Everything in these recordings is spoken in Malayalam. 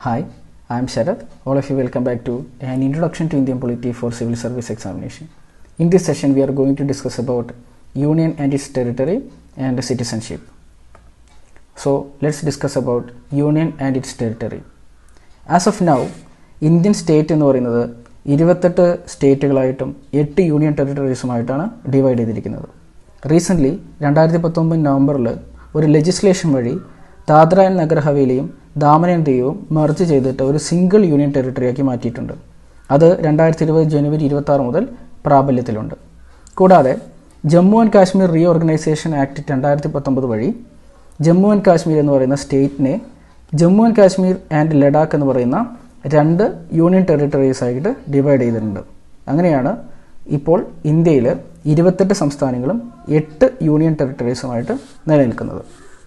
Hi, I am Sharath. All of you welcome back to an introduction to Indian polity for civil service examination. In this session, we are going to discuss about union and its territory and citizenship. So let's discuss about union and its territory. As of now Indian state എന്ന് പറയുന്നത് ഇരുപത്തെട്ട് സ്റ്റേറ്റുകളായിട്ടും എട്ട് യൂണിയൻ ടെറിട്ടറീസുമായിട്ടാണ് ഡിവൈഡ് ചെയ്തിരിക്കുന്നത് റീസെൻ്റ്ലി രണ്ടായിരത്തി പത്തൊമ്പത് നവംബറിൽ ഒരു ലെജിസ്ലേഷൻ വഴി ദാദ്ര ആൻഡ് നഗർ ഹവേലിയും ദാമൻ ആൻഡ് ദിയുവും മെർജ് ചെയ്തിട്ട് ഒരു സിംഗിൾ യൂണിയൻ ടെറിട്ടറിയാക്കി മാറ്റിയിട്ടുണ്ട് അത് രണ്ടായിരത്തി ഇരുപത് ജനുവരി ഇരുപത്തി ആറ് മുതൽ പ്രാബല്യത്തിലുണ്ട് കൂടാതെ Jammu and Kashmir reorganisation act രണ്ടായിരത്തി പത്തൊമ്പത് വഴി ജമ്മു ആൻഡ് കാശ്മീർ എന്ന് പറയുന്ന സ്റ്റേറ്റിനെ ജമ്മു ആൻഡ് കാശ്മീർ ആൻഡ് ലഡാക്ക് എന്ന് പറയുന്ന രണ്ട് യൂണിയൻ ടെറിട്ടറീസ് ആയിട്ട് ഡിവൈഡ് ചെയ്തിട്ടുണ്ട് അങ്ങനെയാണ് ഇപ്പോൾ ഇന്ത്യയിൽ ഇരുപത്തെട്ട് സംസ്ഥാനങ്ങളും എട്ട് യൂണിയൻ ടെറിട്ടറീസുമായിട്ട് നിലനിൽക്കുന്നത്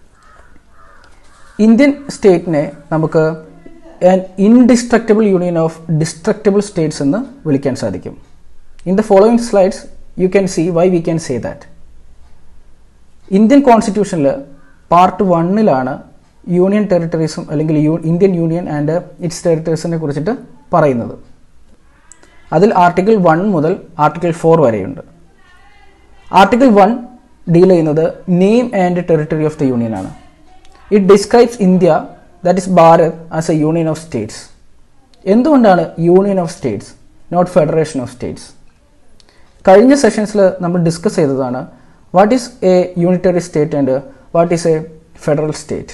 ഇന്ത്യൻ സ്റ്റേറ്റിനെ നമുക്ക് an indestructible union of destructible states എന്ന് വിളിക്കാൻ സാധിക്കും in the following slides you can see why we can say that Indian കോൺസ്റ്റിറ്റ്യൂഷനിൽ പാർട്ട് വണ്ണിലാണ് യൂണിയൻ ടെറിട്ടറീസും അല്ലെങ്കിൽ യു ഇന്ത്യൻ യൂണിയൻ ആൻഡ് ഇറ്റ്സ് ടെറിട്ടറീസിനെ കുറിച്ചിട്ട് പറയുന്നത് അതിൽ ആർട്ടിക്കിൾ വൺ മുതൽ ആർട്ടിക്കിൾ ഫോർ വരെയുണ്ട് ആർട്ടിക്കിൾ വൺ ഡീൽ ചെയ്യുന്നത് name and territory of the union ആണ് it describes India that is Bharat as a union of states എന്തുകൊണ്ടാണ് union of states not federation of states കഴിഞ്ഞ സെഷൻസിൽ നമ്മൾ ഡിസ്കസ് ചെയ്തതാണ് what is a unitary state and what is a federal state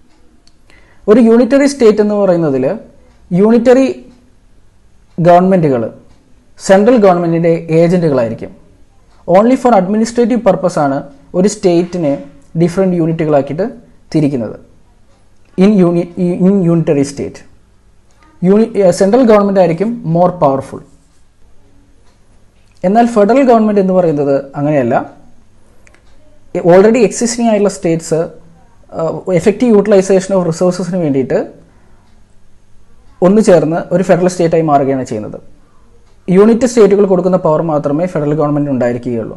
ഒരു യൂണിറ്ററി സ്റ്റേറ്റ് എന്ന് പറയുന്നതിൽ യൂണിറ്ററി ഗവൺമെൻറ്റുകൾ സെൻട്രൽ ഗവൺമെൻറ്റിൻ്റെ ഏജൻറ്റുകളായിരിക്കും ഓൺലി ഫോർ അഡ്മിനിസ്ട്രേറ്റീവ് പർപ്പസ് ആണ് ഒരു സ്റ്റേറ്റിനെ ഡിഫറെൻറ്റ് യൂണിറ്റുകളാക്കിയിട്ട് തിരിക്കുന്നത് in uni in unitary state uni central government ആയിരിക്കും മോർ പവർഫുൾ എന്നാൽ ഫെഡറൽ ഗവൺമെൻറ് എന്ന് പറയുന്നത് അങ്ങനെയല്ല ഓൾറെഡി എക്സിസ്റ്റിംഗ് ആയിട്ടുള്ള സ്റ്റേറ്റ്സ് എഫക്റ്റീവ് യൂട്ടിലൈസേഷൻ ഓഫ് റിസോഴ്സസിന് വേണ്ടിയിട്ട് ഒന്നു ചേർന്ന് ഒരു ഫെഡറൽ സ്റ്റേറ്റായി മാറുകയാണ് ചെയ്യുന്നത് യൂണിറ്റ് സ്റ്റേറ്റുകൾ കൊടുക്കുന്ന പവർ മാത്രമേ ഫെഡറൽ ഗവൺമെൻറ് ഉണ്ടായിരിക്കുകയുള്ളൂ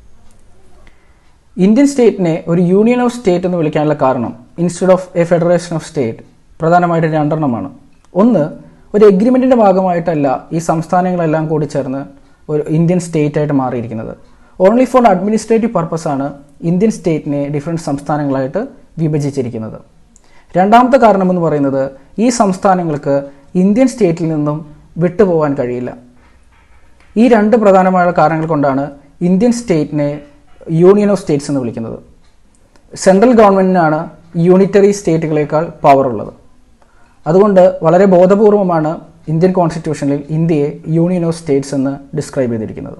ഇന്ത്യൻ സ്റ്റേറ്റിനെ ഒരു യൂണിയൻ ഓഫ് സ്റ്റേറ്റ് എന്ന് വിളിക്കാനുള്ള കാരണം instead of a federation of state പ്രധാനമായിട്ടും രണ്ടെണ്ണമാണ് ഒന്ന് ഒരു എഗ്രിമെൻറ്റിൻ്റെ ഭാഗമായിട്ടല്ല ഈ സംസ്ഥാനങ്ങളെല്ലാം കൂടി ചേർന്ന് ഒരു ഇന്ത്യൻ സ്റ്റേറ്റ് ആയിട്ട് മാറിയിരിക്കുന്നത് ഓൺലി ഫോർ അഡ്മിനിസ്ട്രേറ്റീവ് പർപ്പസ് ആണ് ഇന്ത്യൻ സ്റ്റേറ്റിനെ ഡിഫറെൻറ്റ് സംസ്ഥാനങ്ങളായിട്ട് വിഭജിച്ചിരിക്കുന്നത് രണ്ടാമത്തെ കാരണമെന്ന് പറയുന്നത് ഈ സംസ്ഥാനങ്ങൾക്ക് ഇന്ത്യൻ സ്റ്റേറ്റിൽ നിന്നും വിട്ടുപോകാൻ കഴിയില്ല ഈ രണ്ട് പ്രധാനമായ കാരണങ്ങൾ കൊണ്ടാണ് ഇന്ത്യൻ സ്റ്റേറ്റിനെ യൂണിയൻ ഓഫ് സ്റ്റേറ്റ്സ് എന്ന് വിളിക്കുന്നത് സെൻട്രൽ ഗവൺമെൻറ്റിനാണ് യൂണിറ്ററി സ്റ്റേറ്റുകളേക്കാൾ പവർ ഉള്ളത് അതുകൊണ്ട് വളരെ ബോധപൂർവമാണ് ഇന്ത്യൻ കോൺസ്റ്റിറ്റ്യൂഷനിൽ ഇന്ത്യയെ യൂണിയൻ ഓഫ് സ്റ്റേറ്റ്സ് എന്ന് ഡിസ്ക്രൈബ് ചെയ്തിരിക്കുന്നത്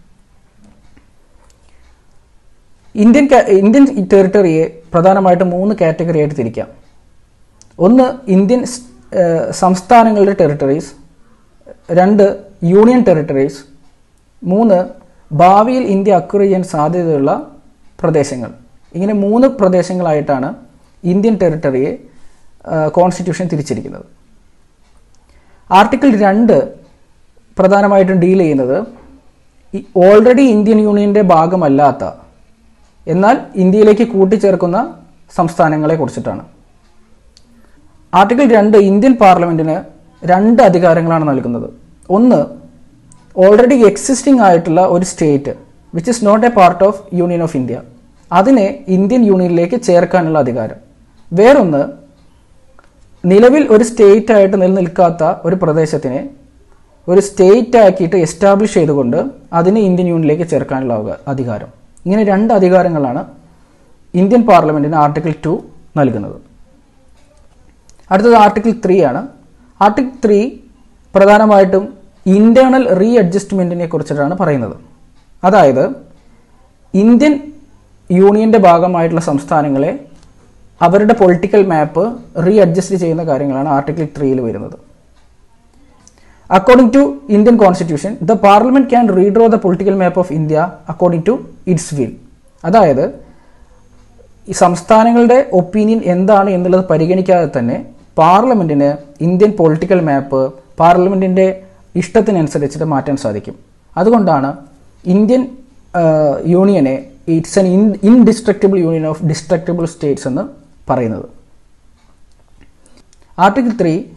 ഇന്ത്യൻ ഇന്ത്യൻ ടെറിട്ടറിയെ പ്രധാനമായിട്ടും മൂന്ന് കാറ്റഗറി ആയിട്ട് തിരിക്കാം ഒന്ന് ഇന്ത്യൻ സംസ്ഥാനങ്ങളുടെ ടെറിട്ടറീസ് രണ്ട് യൂണിയൻ ടെറിട്ടറീസ് മൂന്ന് ഭാവിയിൽ ഇന്ത്യ അക്വയർ ചെയ്യാൻ സാധ്യതയുള്ള പ്രദേശങ്ങൾ ഇങ്ങനെ മൂന്ന് പ്രദേശങ്ങളായിട്ടാണ് ഇന്ത്യൻ ടെറിട്ടറിയെ കോൺസ്റ്റിറ്റ്യൂഷൻ തിരിച്ചിരിക്കുന്നത് ആർട്ടിക്കിൾ രണ്ട് പ്രധാനമായിട്ടും ഡീൽ ചെയ്യുന്നത് ഓൾറെഡി ഇന്ത്യൻ യൂണിയൻ്റെ ഭാഗമല്ലാത്ത എന്നാൽ ഇന്ത്യയിലേക്ക് കൂട്ടിച്ചേർക്കുന്ന സംസ്ഥാനങ്ങളെ കുറിച്ചിട്ടാണ് ആർട്ടിക്കിൾ രണ്ട് ഇന്ത്യൻ പാർലമെന്റിന് രണ്ട് അധികാരങ്ങളാണ് നൽകുന്നത് ഒന്ന് ഓൾറെഡി എക്സിസ്റ്റിംഗ് ആയിട്ടുള്ള ഒരു state which is not a part of union of India അതിനെ ഇന്ത്യൻ യൂണിയനിലേക്ക് ചേർക്കാനുള്ള അധികാരം വേറൊന്ന് നിലവിൽ ഒരു സ്റ്റേറ്റ് ആയിട്ട് നിലനിൽക്കാത്ത ഒരു പ്രദേശത്തിനെ ഒരു സ്റ്റേറ്റ് ആക്കിയിട്ട് എസ്റ്റാബ്ലിഷ് ചെയ്തുകൊണ്ട് അതിനെ ഇന്ത്യൻ യൂണിയനിലേക്ക് ചേർക്കാനുള്ള അധികാരം ഇങ്ങനെ രണ്ട് അധികാരങ്ങളാണ് ഇന്ത്യൻ പാർലമെന്റിന് ആർട്ടിക്കിൾ ടു നൽകുന്നത് അടുത്തത് ആർട്ടിക്കിൾ ത്രീ ആണ് ആർട്ടിക്കിൾ ത്രീ പ്രധാനമായിട്ടും ഇന്റേണൽ റീ അഡ്ജസ്റ്റ്മെൻറ്റിനെ കുറിച്ചിട്ടാണ് പറയുന്നത് അതായത് ഇന്ത്യൻ യൂണിയൻ്റെ ഭാഗമായിട്ടുള്ള സംസ്ഥാനങ്ങളെ അവരുടെ പൊളിറ്റിക്കൽ മാപ്പ് റീ അഡ്ജസ്റ്റ് ചെയ്യുന്ന കാര്യങ്ങളാണ് ആർട്ടിക്കിൾ ത്രീയിൽ വരുന്നത് according to Indian constitution the parliament can redraw the political map of India according to its will അതായത് ഈ സംസ്ഥാനങ്ങളുടെ ഒപ്പീനിയൻ എന്താണ് എന്നുള്ളത് പരിഗണിക്കാതെ തന്നെ പാർലമെന്റിന് ഇന്ത്യൻ പൊളിറ്റിക്കൽ മാപ്പ് പാർലമെന്റിന്റെ ഇഷ്ടത്തിനനുസരിച്ചിട്ട് മാറ്റാൻ സാധിക്കും അതുകൊണ്ടാണ് ഇന്ത്യൻ യൂണിയനെ it's an in indestructible union of destructible states എന്ന് പറയുന്നത് ആർട്ടിക്കിൾ ത്രീ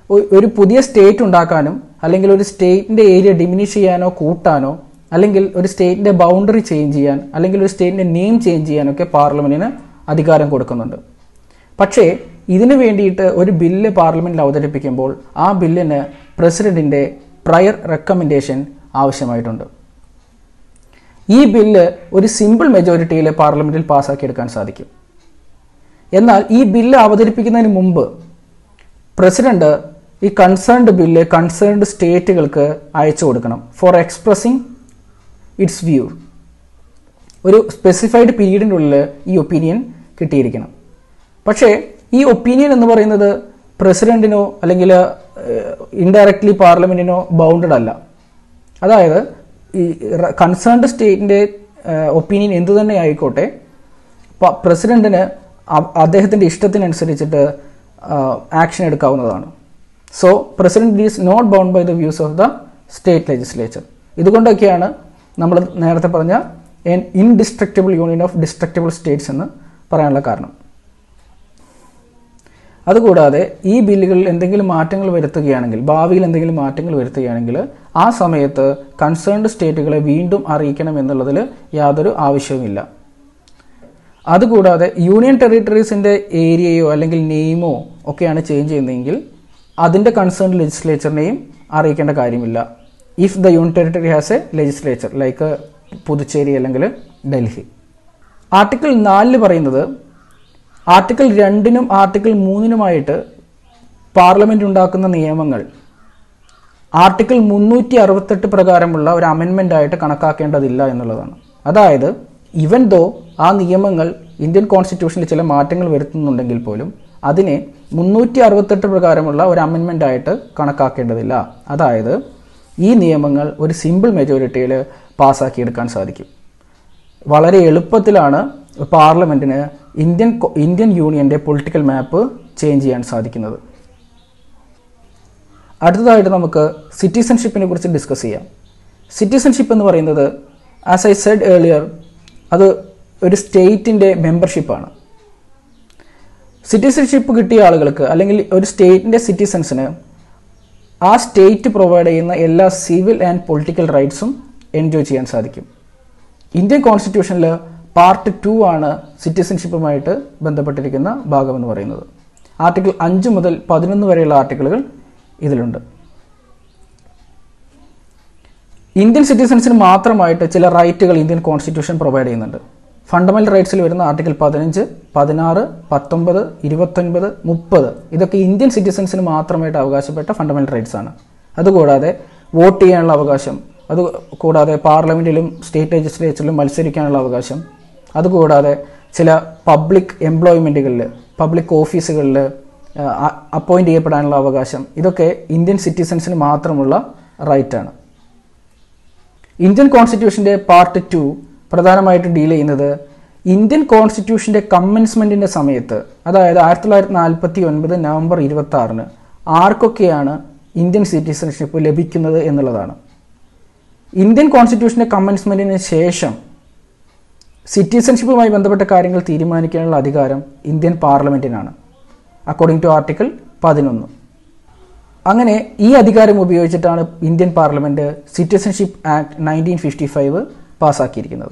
ഒ- ഒരു പുതിയ സ്റ്റേറ്റ് ഉണ്ടാക്കാനും അല്ലെങ്കിൽ ഒരു സ്റ്റേറ്റിന്റെ ഏരിയ ഡിമിനിഷ് ചെയ്യാനോ കൂട്ടാനോ അല്ലെങ്കിൽ ഒരു സ്റ്റേറ്റിന്റെ ബൗണ്ടറി ചേഞ്ച് ചെയ്യാൻ അല്ലെങ്കിൽ ഒരു സ്റ്റേറ്റിന്റെ നെയിം ചേഞ്ച് ചെയ്യാനൊക്കെ പാർലമെന്റിന് അധികാരം കൊടുക്കുന്നുണ്ട് പക്ഷേ ഇതിനു വേണ്ടിയിട്ട് ഒരു ബില്ല് പാർലമെന്റിൽ അവതരിപ്പിക്കുമ്പോൾ ആ ബില്ലിന് പ്രസിഡന്റിന്റെ പ്രയർ റെക്കമെൻഡേഷൻ ആവശ്യമായിട്ടുണ്ട് ഈ ബില്ല് ഒരു സിമ്പിൾ മെജോറിറ്റിയിൽ പാർലമെന്റിൽ പാസ്സാക്കിയെടുക്കാൻ സാധിക്കും എന്നാൽ ഈ ബില്ല് അവതരിപ്പിക്കുന്നതിന് മുമ്പ് പ്രസിഡന്റ് ഈ കൺസേൺഡ് ബില്ല് കൺസേൺഡ് സ്റ്റേറ്റുകൾക്ക് അയച്ചു കൊടുക്കണം ഫോർ എക്സ്പ്രസിങ് ഇറ്റ്സ് വ്യൂ ഒരു സ്പെസിഫൈഡ് പീരീഡിൻ്റെ ഉള്ളിൽ ഈ ഒപ്പീനിയൻ കിട്ടിയിരിക്കണം പക്ഷേ ഈ ഒപ്പീനിയൻ എന്ന് പറയുന്നത് പ്രസിഡന്റിനോ അല്ലെങ്കിൽ ഇൻഡയറക്ട്ലി പാർലമെന്റിനോ ബൗണ്ടഡ് അല്ല അതായത് ഈ കൺസേൺഡ് സ്റ്റേറ്റിന്റെ ഒപ്പീനിയൻ എന്തു തന്നെ ആയിക്കോട്ടെ പ- പ്രസിഡന്റിന് അ- അദ്ദേഹത്തിന്റെ ഇഷ്ടത്തിനനുസരിച്ചിട്ട് ആക്ഷൻ എടുക്കാവുന്നതാണ് so president is not bound by the views of the state legislature ഇതുകൊണ്ടൊക്കെയാണ് നമ്മൾ നേരത്തെ പറഞ്ഞ an indestructible union of destructible states എന്ന് പറയാനുള്ള കാരണം അതുകൂടാതെ ഈ ബില്ലുകളിൽ എന്തെങ്കിലും മാറ്റങ്ങൾ വരുത്തുകയാണെങ്കിൽ ഭാവിയിൽ എന്തെങ്കിലും മാറ്റങ്ങൾ വരുത്തുകയാണെങ്കിൽ ആ സമയത്ത് കൺസേൺഡ് സ്റ്റേറ്റുകളെ വീണ്ടും അറിയിക്കണം എന്നുള്ളതിൽ യാതൊരു ആവശ്യവുമില്ല അതുകൂടാതെ യൂണിയൻ ടെറിട്ടറീസിന്റെ ഏരിയയോ അല്ലെങ്കിൽ നെയിമോ ഒക്കെയാണ് ചേഞ്ച് ചെയ്യുന്നതെങ്കിൽ അതിന്റെ കൺസേൺ ലെജിസ്ലേച്ചറിനെയും അറിയിക്കേണ്ട കാര്യമില്ല if the union territory has a legislature like Puducherry അല്ലെങ്കിൽ ഡൽഹി ആർട്ടിക്കിൾ നാലില് പറയുന്നത് ആർട്ടിക്കിൾ രണ്ടിനും ആർട്ടിക്കിൾ മൂന്നിനുമായിട്ട് പാർലമെന്റ് ഉണ്ടാക്കുന്ന നിയമങ്ങൾ ആർട്ടിക്കിൾ മുന്നൂറ്റി അറുപത്തെട്ട് പ്രകാരമുള്ള ഒരു അമെൻമെന്റ് ആയിട്ട് കണക്കാക്കേണ്ടതില്ല എന്നുള്ളതാണ് അതായത് ഇവൻ ദോ ആ നിയമങ്ങൾ ഇന്ത്യൻ കോൺസ്റ്റിറ്റ്യൂഷനിൽ ചില മാറ്റങ്ങൾ വരുത്തുന്നുണ്ടെങ്കിൽ പോലും അതിനെ മുന്നൂറ്റി അറുപത്തെട്ട് പ്രകാരമുള്ള ഒരു അമെൻമെന്റ് ആയിട്ട് കണക്കാക്കേണ്ടതില്ല അതായത് ഈ നിയമങ്ങൾ ഒരു സിമ്പിൾ മെജോറിറ്റിയിൽ പാസ്സാക്കിയെടുക്കാൻ സാധിക്കും വളരെ എളുപ്പത്തിലാണ് പാർലമെന്റിന് ഇന്ത്യൻ കൊ- ഇന്ത്യൻ യൂണിയന്റെ പൊളിറ്റിക്കൽ മാപ്പ് ചേഞ്ച് ചെയ്യാൻ സാധിക്കുന്നത് അടുത്തതായിട്ട് നമുക്ക് സിറ്റിസൺഷിപ്പിനെ കുറിച്ച് ഡിസ്കസ് ചെയ്യാം സിറ്റിസൺഷിപ്പ് എന്ന് പറയുന്നത് ആസ് ഐ സെഡ് ഏർലിയർ അത് ഒരു സ്റ്റേറ്റിൻ്റെ മെമ്പർഷിപ്പാണ് സിറ്റിസൺഷിപ്പ് കിട്ടിയ ആളുകൾക്ക് അല്ലെങ്കിൽ ഒരു സ്റ്റേറ്റിൻ്റെ സിറ്റിസൺസിന് ആ സ്റ്റേറ്റ് പ്രൊവൈഡ് ചെയ്യുന്ന എല്ലാ സിവിൽ ആൻഡ് പൊളിറ്റിക്കൽ റൈറ്റ്സും എൻജോയ് ചെയ്യാൻ സാധിക്കും ഇന്ത്യൻ കോൺസ്റ്റിറ്റ്യൂഷനിൽ പാർട്ട് ടു ആണ് സിറ്റിസൺഷിപ്പുമായിട്ട് ബന്ധപ്പെട്ടിരിക്കുന്ന ഭാഗം എന്ന് പറയുന്നത് ആർട്ടിക്കിൾ അഞ്ച് മുതൽ പതിനൊന്ന് വരെയുള്ള ആർട്ടിക്കിളുകൾ ഇതിലുണ്ട് ഇന്ത്യൻ സിറ്റിസൺസിന് മാത്രമായിട്ട് ചില റൈറ്റുകൾ ഇന്ത്യൻ കോൺസ്റ്റിറ്റ്യൂഷൻ പ്രൊവൈഡ് ചെയ്യുന്നുണ്ട് ഫണ്ടമെന്റൽ റൈറ്റ്സിൽ വരുന്ന ആർട്ടിക്കിൾ പതിനഞ്ച് പതിനാറ് പത്തൊമ്പത് ഇരുപത്തൊൻപത് മുപ്പത് ഇതൊക്കെ ഇന്ത്യൻ സിറ്റിസൺസിന് മാത്രമായിട്ട് അവകാശപ്പെട്ട ഫണ്ടമെന്റൽ റൈറ്റ്സ് ആണ് അതുകൂടാതെ വോട്ട് ചെയ്യാനുള്ള അവകാശം അത് കൂടാതെ പാർലമെന്റിലും സ്റ്റേറ്റ് ലെജിസ്ലേച്ചറിലും മത്സരിക്കാനുള്ള അവകാശം അതുകൂടാതെ ചില പബ്ലിക് എംപ്ലോയ്മെന്റുകളിൽ പബ്ലിക് ഓഫീസുകളിൽ അപ്പോയിന്റ് ചെയ്യപ്പെടാനുള്ള അവകാശം ഇതൊക്കെ ഇന്ത്യൻ സിറ്റിസൺസിന് മാത്രമുള്ള റൈറ്റാണ് ഇന്ത്യൻ കോൺസ്റ്റിറ്റ്യൂഷന്റെ പാർട്ട് ടു പ്രധാനമായിട്ട് ഡീൽ ചെയ്യുന്നത് ഇന്ത്യൻ കോൺസ്റ്റിറ്റ്യൂഷന്റെ കമ്മൻസ്മെന്റിന്റെ സമയത്ത് അതായത് ആയിരത്തി തൊള്ളായിരത്തി നാൽപ്പത്തി ഒൻപത് നവംബർ ഇരുപത്തി ആറിന് ആർക്കൊക്കെയാണ് ഇന്ത്യൻ സിറ്റിസൺഷിപ്പ് ലഭിക്കുന്നത് എന്നുള്ളതാണ് ഇന്ത്യൻ കോൺസ്റ്റിറ്റ്യൂഷന്റെ കമ്മൻസ്മെന്റിന് ശേഷം സിറ്റിസൺഷിപ്പുമായി ബന്ധപ്പെട്ട കാര്യങ്ങൾ തീരുമാനിക്കാനുള്ള അധികാരം ഇന്ത്യൻ പാർലമെന്റിനാണ് അക്കോർഡിംഗ് ടു ആർട്ടിക്കിൾ പതിനൊന്ന് അങ്ങനെ ഈ അധികാരം ഉപയോഗിച്ചിട്ടാണ് Indian parliament citizenship act nineteen fifty five പാസ്സാക്കിയിരിക്കുന്നത്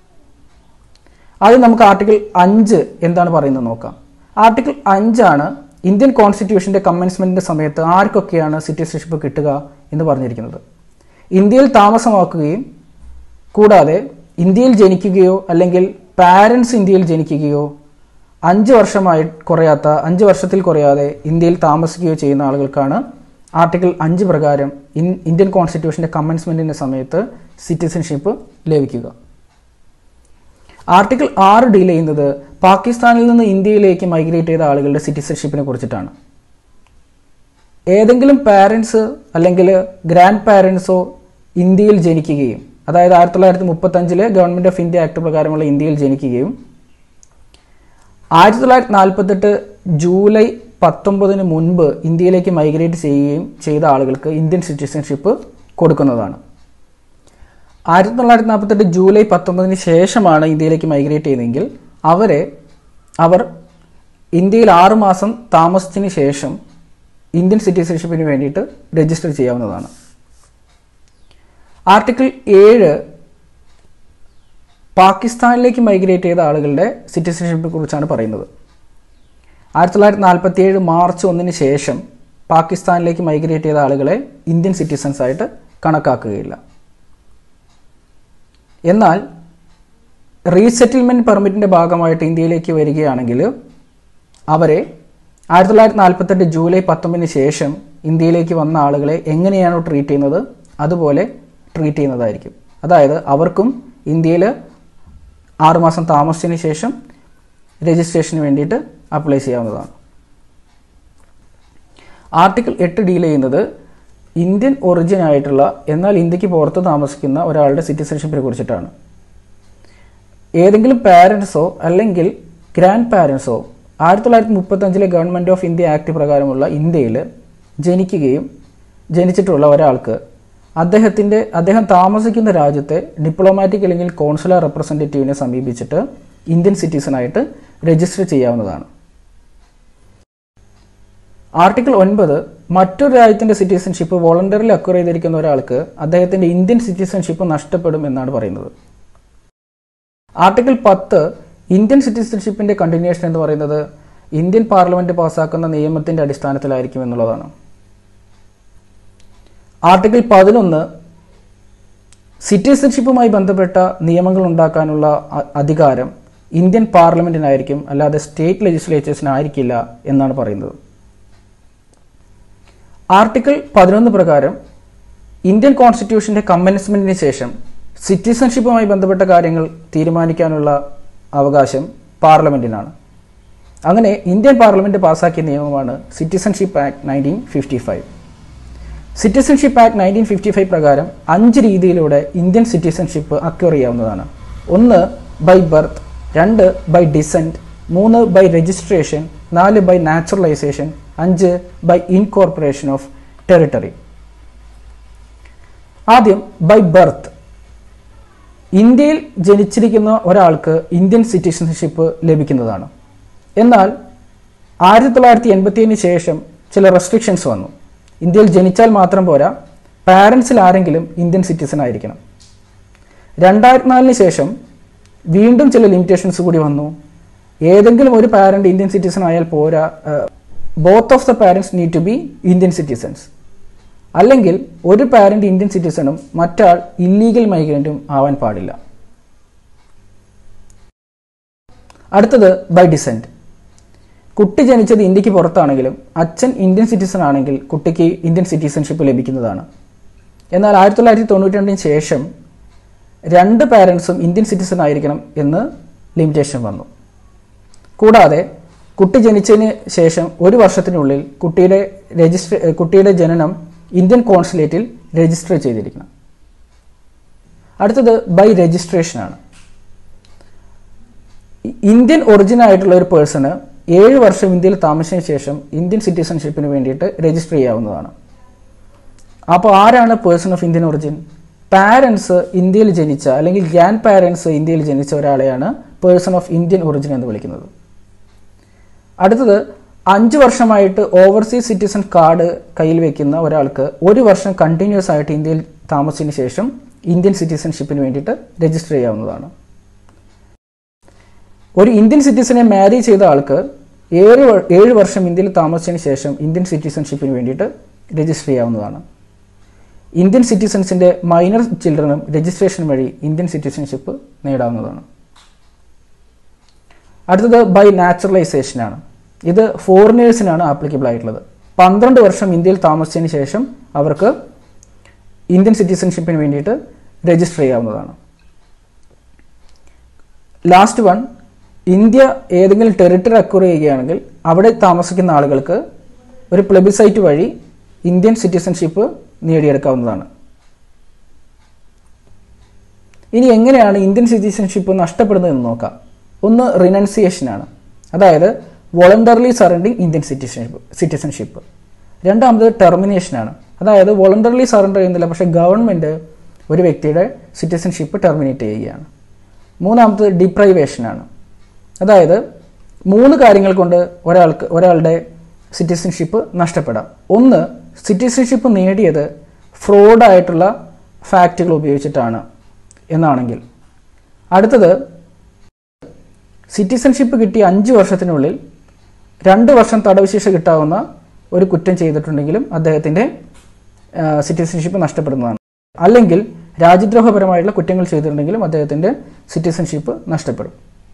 ആദ്യം നമുക്ക് ആർട്ടിക്കിൾ അഞ്ച് എന്താണ് പറയുന്നത് നോക്കാം ആർട്ടിക്കിൾ അഞ്ചാണ് ഇന്ത്യൻ കോൺസ്റ്റിറ്റ്യൂഷന്റെ കമ്മൻസ്മെന്റിന്റെ സമയത്ത് ആർക്കൊക്കെയാണ് സിറ്റിസൺഷിപ്പ് കിട്ടുക എന്ന് പറഞ്ഞിരിക്കുന്നത് ഇന്ത്യയിൽ താമസമാക്കുകയും കൂടാതെ ഇന്ത്യയിൽ ജനിക്കുകയോ അല്ലെങ്കിൽ പാരൻസ് ഇന്ത്യയിൽ ജനിക്കുകയോ അഞ്ച് വർഷമായി കുറയാത്ത അഞ്ച് വർഷത്തിൽ കുറയാതെ ഇന്ത്യയിൽ താമസിക്കുകയോ ചെയ്യുന്ന ആളുകൾക്കാണ് ആർട്ടിക്കിൾ അഞ്ച് പ്രകാരം ഇൻ ഇന്ത്യൻ കോൺസ്റ്റിറ്റ്യൂഷന്റെ കമ്മൻസ്മെന്റിന്റെ സമയത്ത് സിറ്റിസൺഷിപ്പ് ലഭിക്കുക ആർട്ടിക്കിൾ ആറ് ഡീൽ ചെയ്യുന്നത് പാകിസ്ഥാനിൽ നിന്ന് ഇന്ത്യയിലേക്ക് മൈഗ്രേറ്റ് ചെയ്ത ആളുകളുടെ സിറ്റിസൺഷിപ്പിനെ കുറിച്ചിട്ടാണ് ഏതെങ്കിലും പാരൻസ് അല്ലെങ്കിൽ ഗ്രാൻഡ് പാരൻസോ ഇന്ത്യയിൽ ജനിക്കുകയും അതായത് ആയിരത്തി തൊള്ളായിരത്തി മുപ്പത്തഞ്ചിലെ ഗവൺമെന്റ് ഓഫ് ഇന്ത്യ ആക്ട് പ്രകാരമുള്ള ഇന്ത്യയിൽ ജനിക്കുകയും ആയിരത്തി തൊള്ളായിരത്തി നാൽപ്പത്തെട്ട് ജൂലൈ പത്തൊമ്പതിന് മുൻപ് ഇന്ത്യയിലേക്ക് മൈഗ്രേറ്റ് ചെയ്യുകയും ചെയ്ത ആളുകൾക്ക് ഇന്ത്യൻ സിറ്റിസൺഷിപ്പ് കൊടുക്കുന്നതാണ് ആയിരത്തി തൊള്ളായിരത്തി നാൽപ്പത്തെട്ട് ജൂലൈ പത്തൊമ്പതിന് ശേഷമാണ് ഇന്ത്യയിലേക്ക് മൈഗ്രേറ്റ് ചെയ്തതെങ്കിൽ അവരെ അവർ ഇന്ത്യയിൽ ആറുമാസം താമസത്തിന് ശേഷം ഇന്ത്യൻ സിറ്റിസൺഷിപ്പിന് വേണ്ടിയിട്ട് രജിസ്റ്റർ ചെയ്യാവുന്നതാണ് ആർട്ടിക്കിൾ ഏഴ് പാകിസ്ഥാനിലേക്ക് മൈഗ്രേറ്റ് ചെയ്ത ആളുകളുടെ സിറ്റിസൺഷിപ്പിനെ കുറിച്ചാണ് പറയുന്നത് ആയിരത്തി തൊള്ളായിരത്തി നാൽപ്പത്തി ഏഴ് മാർച്ച് ഒന്നിന് ശേഷം പാകിസ്ഥാനിലേക്ക് മൈഗ്രേറ്റ് ചെയ്ത ആളുകളെ ഇന്ത്യൻ സിറ്റിസൺസ് ആയിട്ട് കണക്കാക്കുകയില്ല എന്നാൽ റീസെറ്റിൽമെൻറ്റ് പെർമിറ്റിൻ്റെ ഭാഗമായിട്ട് ഇന്ത്യയിലേക്ക് വരികയാണെങ്കിൽ അവരെ ആയിരത്തി തൊള്ളായിരത്തി നാൽപ്പത്തെട്ട് ജൂലൈ പത്തൊമ്പതിന് ശേഷം ഇന്ത്യയിലേക്ക് വന്ന ആളുകളെ എങ്ങനെയാണോ ട്രീറ്റ് ചെയ്യുന്നത് അതുപോലെ ട്രീറ്റ് ചെയ്യുന്നതായിരിക്കും അതായത് അവർക്കും ഇന്ത്യയിൽ ആറുമാസം താമസിച്ചതിന് ശേഷം രജിസ്ട്രേഷന് വേണ്ടിയിട്ട് അപ്ലൈ ചെയ്യാവുന്നതാണ് ആർട്ടിക്കിൾ എട്ട് ഡീൽ ചെയ്യുന്നത് ഇന്ത്യൻ ഒറിജിൻ ആയിട്ടുള്ള എന്നാൽ ഇന്ത്യക്ക് പുറത്ത് താമസിക്കുന്ന ഒരാളുടെ സിറ്റിസൺഷിപ്പിനെ കുറിച്ചിട്ടാണ് ഏതെങ്കിലും പാരൻസോ അല്ലെങ്കിൽ ഗ്രാൻഡ് പാരൻസോ ആയിരത്തി തൊള്ളായിരത്തി മുപ്പത്തഞ്ചിലെ ഗവൺമെൻറ് ഓഫ് ഇന്ത്യ ആക്ട് പ്രകാരമുള്ള ഇന്ത്യയിൽ ജനിക്കുകയും ജനിച്ചിട്ടുള്ള ഒരാൾക്ക് അദ്ദേഹത്തിൻ്റെ അദ്ദേഹം താമസിക്കുന്ന രാജ്യത്തെ ഡിപ്ലോമാറ്റിക് അല്ലെങ്കിൽ കോൺസുലർ റെപ്രസെൻറ്റേറ്റീവിനെ സമീപിച്ചിട്ട് ഇന്ത്യൻ സിറ്റിസണായിട്ട് രജിസ്റ്റർ ചെയ്യാവുന്നതാണ് ആർട്ടിക്കിൾ ഒൻപത് മറ്റൊരു രാജ്യത്തിൻ്റെ സിറ്റിസൺഷിപ്പ് വോളണ്ടറിൽ അക്വയർ ചെയ്തിരിക്കുന്ന ഒരാൾക്ക് അദ്ദേഹത്തിൻ്റെ ഇന്ത്യൻ സിറ്റിസൺഷിപ്പ് നഷ്ടപ്പെടും എന്നാണ് പറയുന്നത് ആർട്ടിക്കിൾ പത്ത് ഇന്ത്യൻ സിറ്റിസൺഷിപ്പിൻ്റെ കണ്ടിന്യൂഷൻ എന്ന് പറയുന്നത് ഇന്ത്യൻ പാർലമെൻറ്റ് പാസ്സാക്കുന്ന നിയമത്തിൻ്റെ അടിസ്ഥാനത്തിലായിരിക്കും എന്നുള്ളതാണ് ആർട്ടിക്കിൾ പതിനൊന്ന് സിറ്റിസൺഷിപ്പുമായി ബന്ധപ്പെട്ട നിയമങ്ങൾ ഉണ്ടാക്കാനുള്ള അ- അധികാരം ഇന്ത്യൻ പാർലമെൻറ്റിനായിരിക്കും അല്ലാതെ സ്റ്റേറ്റ് ലെജിസ്ലേച്ചേഴ്സിനായിരിക്കില്ല എന്നാണ് പറയുന്നത് ആർട്ടിക്കിൾ പതിനൊന്ന് പ്രകാരം ഇന്ത്യൻ കോൺസ്റ്റിറ്റ്യൂഷന്റെ കമ്മൻസ്മെന്റിന് ശേഷം സിറ്റിസൺഷിപ്പുമായി ബന്ധപ്പെട്ട കാര്യങ്ങൾ തീരുമാനിക്കാനുള്ള അവകാശം പാർലമെന്റിനാണ് അങ്ങനെ ഇന്ത്യൻ പാർലമെന്റ് പാസാക്കിയ നിയമമാണ് citizenship act nineteen fifty five citizenship act nineteen fifty five പ്രകാരം അഞ്ച് രീതിയിലൂടെ ഇന്ത്യൻ സിറ്റിസൺഷിപ്പ് അക്വയർ ചെയ്യാവുന്നതാണ് ഒന്ന് ബൈ ബർത്ത് രണ്ട് ബൈ ഡിസെൻറ്റ് മൂന്ന് ബൈ രജിസ്ട്രേഷൻ നാല് ബൈ നാച്ചുറലൈസേഷൻ അഞ്ച് ബൈ ഇൻകോർപ്പറേഷൻ ഓഫ് ടെറിട്ടറി ആദ്യം ബൈ ബർത്ത് ഇന്ത്യയിൽ ജനിച്ചിരിക്കുന്ന ഒരാൾക്ക് ഇന്ത്യൻ സിറ്റിസൺഷിപ്പ് ലഭിക്കുന്നതാണ് എന്നാൽ ആയിരത്തി തൊള്ളായിരത്തി എൺപത്തിയേഴിന് ശേഷം ചില റെസ്ട്രിക്ഷൻസ് വന്നു ഇന്ത്യയിൽ ജനിച്ചാൽ മാത്രം പോരാ പാരൻസിൽ ആരെങ്കിലും ഇന്ത്യൻ സിറ്റിസൺ ആയിരിക്കണം രണ്ടായിരത്തി നാലിന് ശേഷം വീണ്ടും ചില ലിമിറ്റേഷൻസ് കൂടി വന്നു ഏതെങ്കിലും ഒരു പാരന്റ് ഇന്ത്യൻ സിറ്റിസൺ ആയാൽ പോരാ both of the parents need to be Indian citizens അല്ലെങ്കിൽ ഒരു പാരന്റ് ഇന്ത്യൻ സിറ്റിസണും മറ്റാൾ ഇല്ലീഗൽ മൈഗ്രൻറ്റും ആവാൻ പാടില്ല അടുത്തത് ബൈ ഡിസെൻറ്റ് കുട്ടി ജനിച്ചത് ഇന്ത്യക്ക് പുറത്താണെങ്കിലും അച്ഛൻ ഇന്ത്യൻ സിറ്റിസൺ ആണെങ്കിൽ കുട്ടിക്ക് ഇന്ത്യൻ സിറ്റിസൺഷിപ്പ് ലഭിക്കുന്നതാണ് എന്നാൽ ആയിരത്തി തൊള്ളായിരത്തി തൊണ്ണൂറ്റി രണ്ടിന് ശേഷം രണ്ട് പാരൻസും ഇന്ത്യൻ സിറ്റിസൺ ആയിരിക്കണം എന്ന് ലിമിറ്റേഷൻ വന്നു കൂടാതെ കുട്ടി ജനിച്ചതിന് ശേഷം ഒരു വർഷത്തിനുള്ളിൽ കുട്ടിയുടെ രജിസ്റ്റർ കുട്ടിയുടെ ജനനം ഇന്ത്യൻ കോൺസുലേറ്റിൽ രജിസ്റ്റർ ചെയ്തിരിക്കണം അടുത്തത് ബൈ രജിസ്ട്രേഷനാണ് ഇന്ത്യൻ ഒറിജിൻ ആയിട്ടുള്ള ഒരു പേഴ്സണ് ഏഴ് വർഷം ഇന്ത്യയിൽ താമസിച്ചതിന് ശേഷം ഇന്ത്യൻ സിറ്റിസൺഷിപ്പിന് വേണ്ടിയിട്ട് രജിസ്റ്റർ ചെയ്യാവുന്നതാണ് അപ്പോൾ ആരാണ് person of Indian origin parents ഇന്ത്യയിൽ ജനിച്ച അല്ലെങ്കിൽ ഗ്രാൻഡ് പാരൻസ് ഇന്ത്യയിൽ ജനിച്ച ഒരാളെയാണ് പേഴ്സൺ ഓഫ് ഇന്ത്യൻ ഒറിജിൻ എന്ന് വിളിക്കുന്നത് അടുത്തത് അഞ്ച് വർഷമായിട്ട് ഓവർസീസ് സിറ്റിസൺ കാർഡ് കയ്യിൽ വെക്കുന്ന ഒരാൾക്ക് ഒരു വർഷം കണ്ടിന്യൂസ് ആയിട്ട് ഇന്ത്യയിൽ താമസിച്ചതിന് ശേഷം ഇന്ത്യൻ സിറ്റിസൺഷിപ്പിന് വേണ്ടിയിട്ട് രജിസ്റ്റർ ചെയ്യാവുന്നതാണ് ഒരു ഇന്ത്യൻ സിറ്റിസനെ മാരി ചെയ്ത ആൾക്ക് ഏഴ് വ- ഏഴ് വർഷം ഇന്ത്യയിൽ താമസിച്ചതിന് ശേഷം ഇന്ത്യൻ സിറ്റിസൺഷിപ്പിന് വേണ്ടിയിട്ട് രജിസ്റ്റർ ചെയ്യാവുന്നതാണ് ഇന്ത്യൻ സിറ്റിസൺസിൻ്റെ മൈനർ ചിൽഡ്രനും രജിസ്ട്രേഷൻ വഴി ഇന്ത്യൻ സിറ്റിസൺഷിപ്പ് നേടാവുന്നതാണ് അടുത്തത് ബൈ നാച്ചുറലൈസേഷനാണ് ഇത് ഫോറിനേഴ്സിനാണ് ആപ്ലിക്കബിൾ ആയിട്ടുള്ളത് പന്ത്രണ്ട് വർഷം ഇന്ത്യയിൽ താമസിച്ചതിന് ശേഷം അവർക്ക് ഇന്ത്യൻ സിറ്റിസൺഷിപ്പിന് വേണ്ടിയിട്ട് രജിസ്റ്റർ ചെയ്യാവുന്നതാണ് ലാസ്റ്റ് വൺ ഇന്ത്യ ഏതെങ്കിലും ടെറിട്ടറി അക്വയർ ചെയ്യുകയാണെങ്കിൽ അവിടെ താമസിക്കുന്ന ആളുകൾക്ക് ഒരു പ്ലെബിസൈറ്റ് വഴി ഇന്ത്യൻ സിറ്റിസൺഷിപ്പ് നേടിയെടുക്കാവുന്നതാണ് ഇനി എങ്ങനെയാണ് ഇന്ത്യൻ സിറ്റിസൺഷിപ്പ് നഷ്ടപ്പെടുന്നതെന്ന് നോക്കാം ഒന്ന് റിനൗൺസിയേഷനാണ് അതായത് voluntarily surrendering Indian citizenship citizenship രണ്ടാമത് ടെർമിനേഷനാണ് അതായത് വോളണ്ടറിലി സറണ്ടർ ചെയ്യുന്നില്ല പക്ഷേ ഗവൺമെൻറ് ഒരു വ്യക്തിയുടെ സിറ്റിസൺഷിപ്പ് ടെർമിനേറ്റ് ചെയ്യുകയാണ് മൂന്നാമത് ഡിപ്രൈവേഷനാണ് അതായത് മൂന്ന് കാര്യങ്ങൾ കൊണ്ട് ഒരാൾക്ക് ഒരാളുടെ സിറ്റിസൺഷിപ്പ് നഷ്ടപ്പെടാം ഒന്ന് സിറ്റിസൺഷിപ്പ് നേടിയത് ഫ്രോഡായിട്ടുള്ള ഫാക്റ്റുകൾ ഉപയോഗിച്ചിട്ടാണ് എന്നാണെങ്കിൽ അടുത്തത് സിറ്റിസൺഷിപ്പ് കിട്ടിയ അഞ്ച് വർഷത്തിനുള്ളിൽ രണ്ട് വർഷം തടവ് ശിക്ഷ കിട്ടാവുന്ന ഒരു കുറ്റം ചെയ്തിട്ടുണ്ടെങ്കിലും അദ്ദേഹത്തിൻ്റെ സിറ്റിസൺഷിപ്പ് നഷ്ടപ്പെടുന്നതാണ് അല്ലെങ്കിൽ രാജ്യദ്രോഹപരമായിട്ടുള്ള കുറ്റങ്ങൾ ചെയ്തിട്ടുണ്ടെങ്കിലും അദ്ദേഹത്തിൻ്റെ സിറ്റിസൺഷിപ്പ് നഷ്ടപ്പെടും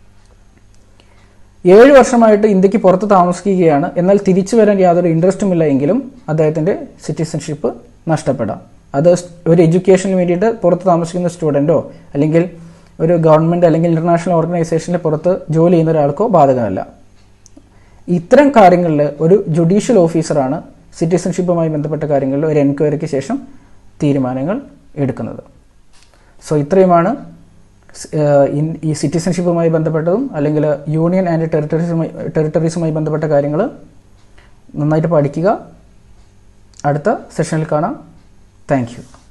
ഏഴ് വർഷമായിട്ട് ഇന്ത്യക്ക് പുറത്ത് താമസിക്കുകയാണ് എന്നാൽ തിരിച്ചു വരാൻ യാതൊരു ഇൻട്രസ്റ്റും ഇല്ല എങ്കിലും അദ്ദേഹത്തിൻ്റെ സിറ്റിസൺഷിപ്പ് നഷ്ടപ്പെടാം അത് ഒരു എഡ്യൂക്കേഷന് വേണ്ടിയിട്ട് പുറത്ത് താമസിക്കുന്ന സ്റ്റുഡൻറ്റോ അല്ലെങ്കിൽ ഒരു ഗവൺമെൻറ് അല്ലെങ്കിൽ ഇൻ്റർനാഷണൽ ഓർഗനൈസേഷനിൽ പുറത്ത് ജോലി ചെയ്യുന്ന ഒരാൾക്കോ ബാധകമല്ല ഇത്തരം കാര്യങ്ങളിൽ ഒരു ജുഡീഷ്യൽ ഓഫീസറാണ് സിറ്റിസൺഷിപ്പുമായി ബന്ധപ്പെട്ട കാര്യങ്ങളിൽ ഒരു എൻക്വയറിക്ക് ശേഷം തീരുമാനങ്ങൾ എടുക്കുന്നത് സോ ഇത്രയുമാണ് സ്- ഏഹ് ഇൻ- ഈ സിറ്റിസൺഷിപ്പുമായി ബന്ധപ്പെട്ടതും അല്ലെങ്കിൽ യൂണിയൻ ആൻഡ് ടെറിട്ടറീസുമായി ടെറിട്ടറീസുമായി ബന്ധപ്പെട്ട കാര്യങ്ങൾ നന്നായിട്ട് പഠിക്കുക അടുത്ത സെഷനിൽ കാണാം താങ്ക് യു